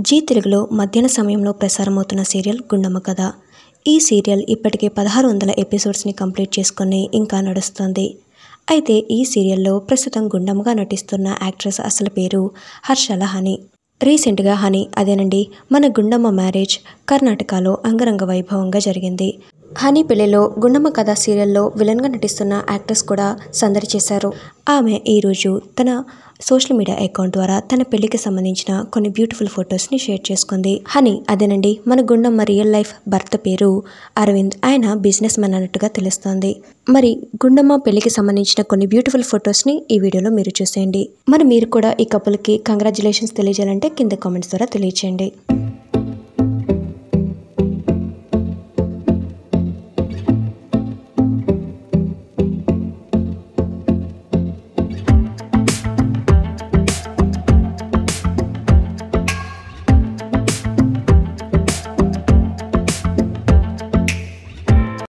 G తెలుగులో మధ్యాహ్న సమయంలో ప్రసారమవుతున్న సీరియల్ గుండమ్మ కథ ఈ సీరియల్ ఇప్పటికే పదహారు వందల ఎపిసోడ్స్ని కంప్లీట్ చేసుకొని ఇంకా నడుస్తుంది అయితే ఈ సీరియల్లో ప్రస్తుతం గుండమ్మగా నటిస్తున్న యాక్ట్రెస్ అసలు పేరు హర్షల హని రీసెంట్గా హని అదేనండి మన గుండమ్మ మ్యారేజ్ కర్ణాటకలో అంగరంగ వైభవంగా జరిగింది హనీ పెళ్లిలో గుండమ్మ కథ సీరియల్లో విలన్గా నటిస్తున్న యాక్ట్రెస్ కూడా సందడి చేశారు ఆమె ఈరోజు తన సోషల్ మీడియా అకౌంట్ ద్వారా తన పెళ్లికి సంబంధించిన కొన్ని బ్యూటిఫుల్ ఫొటోస్ని షేర్ చేసుకుంది హనీ అదేనండి మన గుండమ్మ రియల్ లైఫ్ భర్త పేరు అరవింద్ ఆయన బిజినెస్ మ్యాన్ అన్నట్టుగా తెలుస్తోంది మరి గుండమ్మ పెళ్లికి సంబంధించిన కొన్ని బ్యూటిఫుల్ ఫొటోస్ని ఈ వీడియోలో మీరు చూసేయండి మరి మీరు కూడా ఈ కపుల్కి కంగ్రాచులేషన్స్ తెలియజేయాలంటే కింద కామెంట్స్ ద్వారా తెలియచేయండి